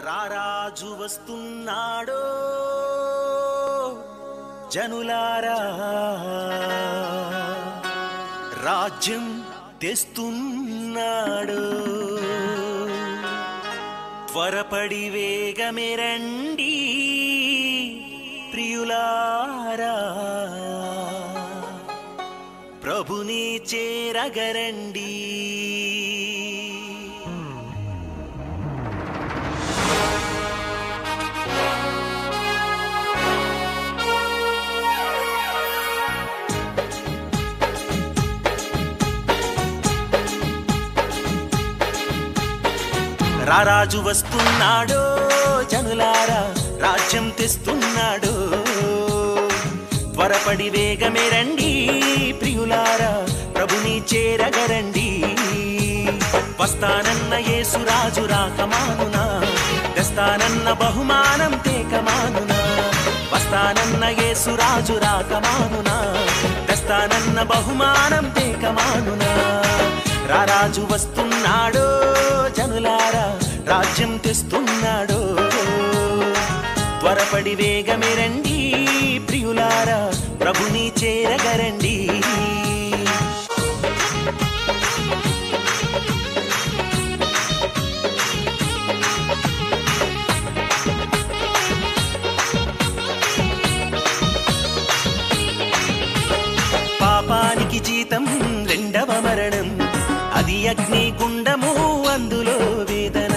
రారాజు వస్తున్నాడో జనులారా రాజ్యం తెస్తున్నాడు త్వరపడి వేగమే రండి ప్రియులారా ప్రభుని చేరగరండి రారాజు వస్తున్నాడో జనులారా రాజ్యం తెస్తున్నాడు త్వరపడి వేగమే రండి ప్రియులారా ప్రభుని చేరగరండి వస్తానన్న యేసురాజు రాకమానునా తెస్తానన్న బహుమానం తేకమానునా వస్తానన్న యేసురాజు రాకమానునా తెస్తానన్న బహుమానం తేకమానునా రారాజు వస్తున్నాడో జనులారా రాజ్యం తెస్తున్నాడో త్వరపడి వేగమే రండి ప్రియులారా ప్రభుని చేరగరండి పాపానికి జీతం రెండవ మరణం అది అగ్ని గుండము అందులో వేదన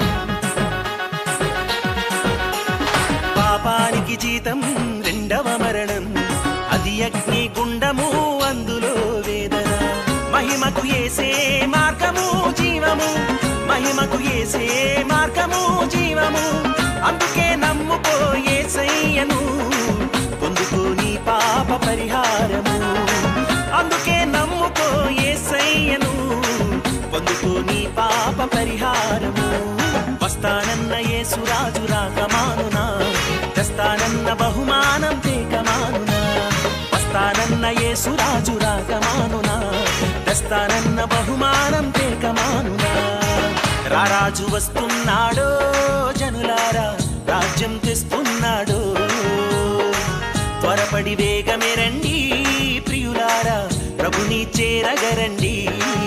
పాపానికి జీతం రెండవ మరణం అది అగ్ని గుండము అందులో వేదన మహిమకు ఏసే మార్గము జీవము మహిమకు ఏసే మార్గము జీవము అందుకే నమ్ముకో ఏసయ్యను పొందుకో నీ పాప పరిహారము అందుకే నమ్ముకో ఏసయ్యను పొందుకో నీ పాప పరిహారము వస్తానన్న యేసురాజు రాకమానునా తెస్తానన్న బహుమానం తేకమానునా వస్తానన్న యేసురాజు రాకమానునా తెస్తానన్న బహుమానం తేకమానునా రారాజు వస్తున్నాడో జనులారా రాజ్యం తెస్తున్నాడో త్వరపడి వేగమే రండి ప్రియులారా ప్రభుని చేరగరండి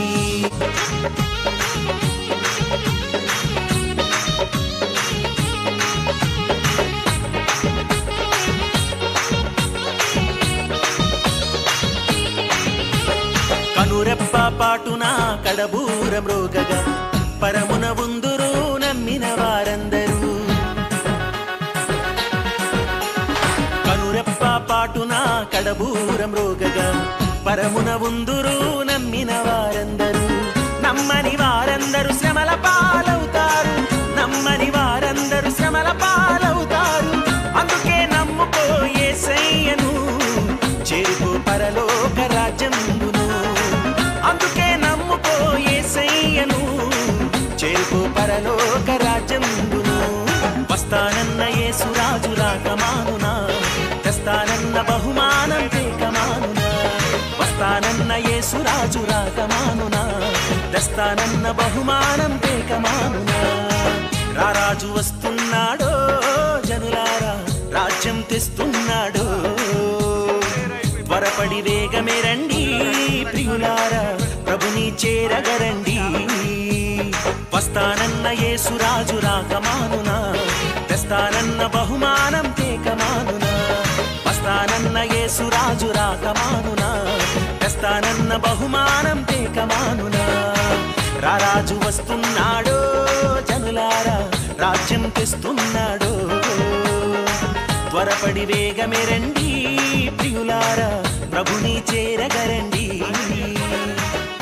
కనురెప్ప పాటున కడబూర మ్రోగగా పరమున ఉందురు నమ్మిన వారందరూ కనురెప్ప పాటున కడబూర మ్రోగగా పరమున ఉందురు నమ్మిన వారందరూ నమ్మని వారందరూ శ్రమల పాలవుతారు నమ్మని వారందరూ శ్రమల పాలవుతారు అందుకే నమ్ముకో యేసయ్యను చేరుకో పరలోక రాజ్యంబును అందుకే నమ్ముకో యేసయ్యను చేరుకో పరలోక రాజ్యంబును వస్తానన్న యేసురాజు రాకమానునా తెస్తానన్న బహుమానం తేకమానునా వస్తానన్న యేసురాజు రాకమానునా తెస్తానన్న బహుమానం తేకమానునా రారాజు వస్తున్నాడో జనులారా రాజ్యం తెస్తున్నాడో త్వరపడి వేగమే రండి ప్రియులారా ప్రభుని చేరగరండి వస్తానన్న యేసురాజు రాకమానునా తెస్తానన్న బహుమానం తేకమానునా వస్తానన్న యేసురాజు రాకమానునా తెస్తానన్న బహుమానం తేకమానునా రారాజు వస్తున్నాడో జనులారా రాజ్యం తెస్తున్నాడో త్వరపడి వేగమే రండి ప్రియులారా ప్రభుని చేరగరండి